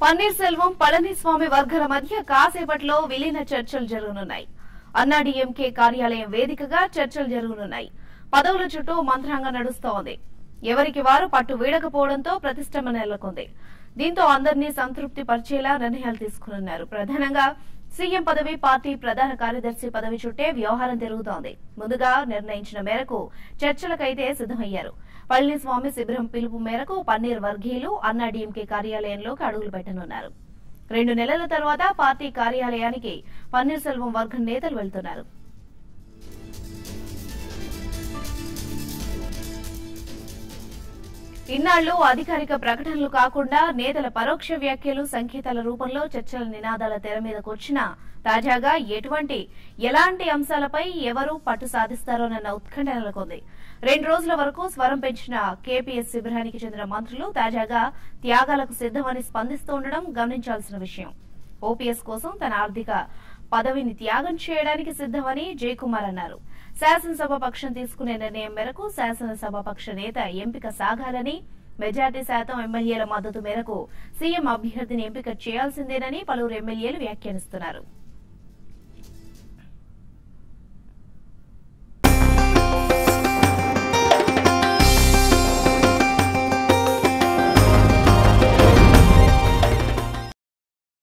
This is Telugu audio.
పన్నీర్ సెల్వం పళనిస్వామి వర్గాల మధ్య కాసేపట్లో విలీన చర్చలు జరగనున్నాయి అన్నాడీఎంకే కార్యాలయం వేదికగా చర్చలు జరగనున్నాయి పదవుల చుట్టూ మంత్రాంగం నడుస్తోంది ఎవరికి వారు పట్టు వీడకపోవడంతో ప్రతిష్టంభ నెలకొంది దీంతో అందరినీ సంతృప్తి పరిచేలా నిర్ణయాలు తీసుకున్నారు ప్రధానంగా సీఎం పదవి పార్టీ ప్రధాన కార్యదర్శి పదవి చుట్టే వ్యవహారం తిరుగుతోంది ముందుగా నిర్ణయించిన మేరకు చర్చలకైతే సిద్దమయ్యారు పళనిస్వామి శిబిరం పిలుపు మేరకు పన్నీర్ వర్గీయులు అన్నాడీఎంకే కార్యాలయంలోకి అడుగులు పెట్టనున్నారు రెండు నెలల తర్వాత పార్టీ కార్యాలయానికి పన్నీర్ సెల్వం వర్గం నేతలు వెళ్తున్నారు ఇన్నాళ్లు అధికారిక ప్రకటనలు కాకుండా నేతల పరోక్ష వ్యాఖ్యలు సంకేతాల రూపంలో చర్చల నినాదాల తెర మీదకు వచ్చినా తాజాగా ఎటువంటి ఎలాంటి అంశాలపై ఎవరు పట్టు సాధిస్తారోనన్న ఉత్కంఠ నెలకొంది రెండు రోజుల వరకు స్వరం పెంచిన కేపీఎస్ శిబిరానికి చెందిన మంత్రులు తాజాగా త్యాగాలకు సిద్దమని స్పందిస్తూ ఉండడం గమనించాల్సిన విషయం ఓపీఎస్ కోసం తన ఆర్థిక పదవిని త్యాగం చేయడానికి సిద్దమని జయకుమార్ అన్నారు శాసనసభ పక్షం తీసుకునే నిర్ణయం మేరకు శాసనసభ పక్ష నేత ఎంపిక సాగాలని మెజార్టీ శాతం ఎమ్మెల్యేల మద్దతు మేరకు సీఎం అభ్యర్థిని ఎంపిక చేయాల్సిందేనని పలువురు ఎమ్మెల్యేలు వ్యాఖ్యానిస్తున్నారు